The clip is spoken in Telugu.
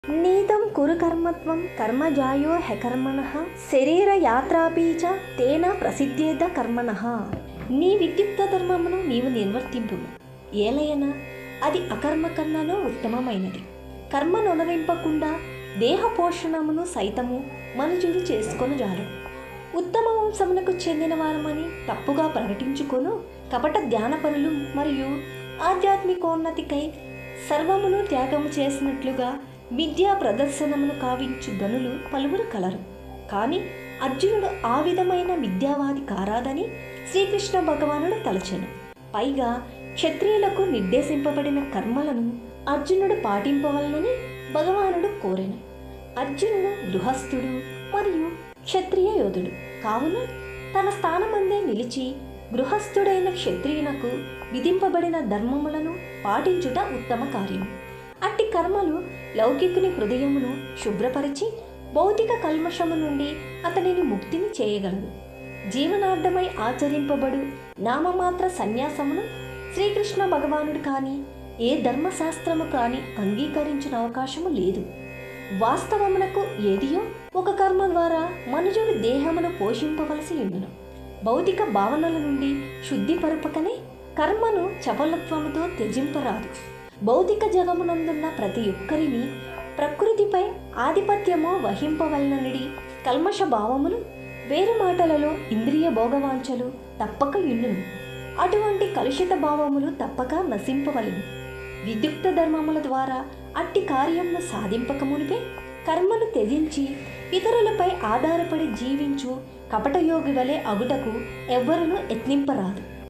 నీతం కురు కర్మత్వం కర్మజాయో హెకర్మణ శరీర యాత్రాపి చ తేన ప్రసిద్ధేద కర్మణ నీ విద్యుక్త ధర్మమును నీవు నిర్వర్తింపు ఏలయన అది అకర్మ కన్నానో ఉత్తమమైనది కర్మ నొనరింపకుండా దేహ పోషణమును సైతము మనుజుడు చేసుకొని జాలడు ఉత్తమ వంశమునకు చెందిన వారమని తప్పుగా ప్రకటించుకొను కపట ధ్యానపరులు మరియు ఆధ్యాత్మికోన్నతికై సర్వమును త్యాగము చేసినట్లుగా విద్యా ప్రదర్శనమును కావించు గనులు పలువురు కలరు కానీ అర్జునుడు ఆ విధమైన విద్యావాది కారాదని శ్రీకృష్ణ భగవానుడు తలచెను పైగా క్షత్రియులకు నిర్దేశింపబడిన కర్మలను అర్జునుడు పాటింపవలనని భగవానుడు కోరెను అర్జునుడు గృహస్థుడు మరియు క్షత్రియ యోధుడు కావున తన స్థానమందే నిలిచి గృహస్థుడైన క్షత్రియునకు విధింపబడిన ధర్మములను పాటించుట ఉత్తమ కార్యం అట్టి కర్మలు లౌకికుని హృదయమును శుభ్రపరిచి భౌతిక కల్మషము నుండి అతనిని ముక్తిని చేయగలదు జీవనార్థమై ఆచరింపబడు నామమాత్ర సన్యాసమును శ్రీకృష్ణ భగవానుడు కానీ ఏ ధర్మశాస్త్రము కానీ అంగీకరించిన అవకాశము లేదు వాస్తవమునకు ఏదియో ఒక కర్మ ద్వారా మనుజుడు దేహమును పోషింపవలసి ఉండును భౌతిక భావనల నుండి శుద్ధిపరుపకనే కర్మను చపలత్వముతో త్యజింపరాదు భౌతిక జగమునందున్న ప్రతి ఒక్కరిని ప్రకృతిపై ఆధిపత్యము వహింపవలననిడి కల్మష భావములు వేరు మాటలలో ఇంద్రియ భోగవాంఛలు తప్పక ఇల్లును అటువంటి కలుషిత భావములు తప్పక నశింపవలను విద్యుక్త ధర్మముల ద్వారా అట్టి కార్యమును సాధింపక మునిపే కర్మను త్యజించి ఇతరులపై ఆధారపడి జీవించు కపటయోగి వలె అగుటకు ఎవ్వరును యత్నింపరాదు